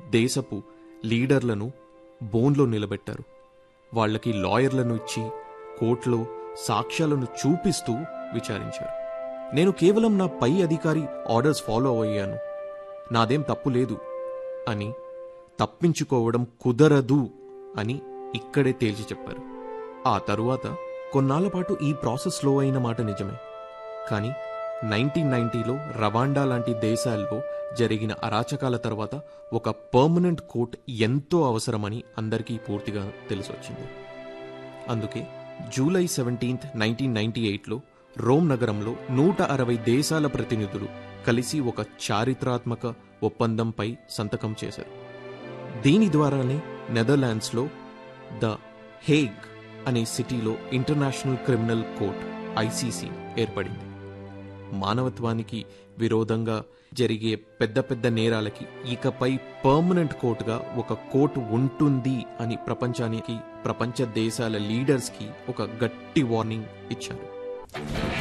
దేశపు లీడర్లను బోన్లో నిలబెట్టారు వాళ్ళకి లాయర్లను ఇచ్చి కోర్టులో సాక్ష్యాలను చూపిస్తూ విచారించారు నేను కేవలం నా పై అధికారి ఆర్డర్స్ ఫాలో అయ్యాను నాదేం తప్పు లేదు అని తప్పించుకోవడం కుదరదు అని ఇక్కడే తేల్చి చెప్పారు ఆ తరువాత కొన్నాళ్ల పాటు ఈ ప్రాసెస్ స్లో అయిన మాట నిజమే కానీ నైన్టీన్ నైన్టీలో రవాండా లాంటి దేశాల్లో జరిగిన అరాచకాల తర్వాత ఒక పర్మనెంట్ కోర్ట్ ఎంతో అవసరమని అందరికీ పూర్తిగా తెలిసొచ్చింది అందుకే జూలై సెవెంటీన్త్ నైన్టీన్ నైన్టీ ఎయిట్లో రోమ్ నగరంలో నూట అరవై దేశాల ప్రతినిధులు కలిసి ఒక చారిత్రాత్మక ఒప్పందంపై సంతకం చేశారు దీని ద్వారానే నెదర్లాండ్స్లో ద హేగ్ అనే సిటీలో ఇంటర్నేషనల్ క్రిమినల్ కోర్ట్ ఐసీసీ ఏర్పడింది మానవత్వానికి విరోధంగా జరిగే పెద్ద పెద్ద నేరాలకి ఇకపై పర్మనెంట్ కోర్టుగా ఒక కోర్టు ఉంటుంది అని ప్రపంచానికి ప్రపంచ దేశాల లీడర్స్కి ఒక గట్టి వార్నింగ్ ఇచ్చారు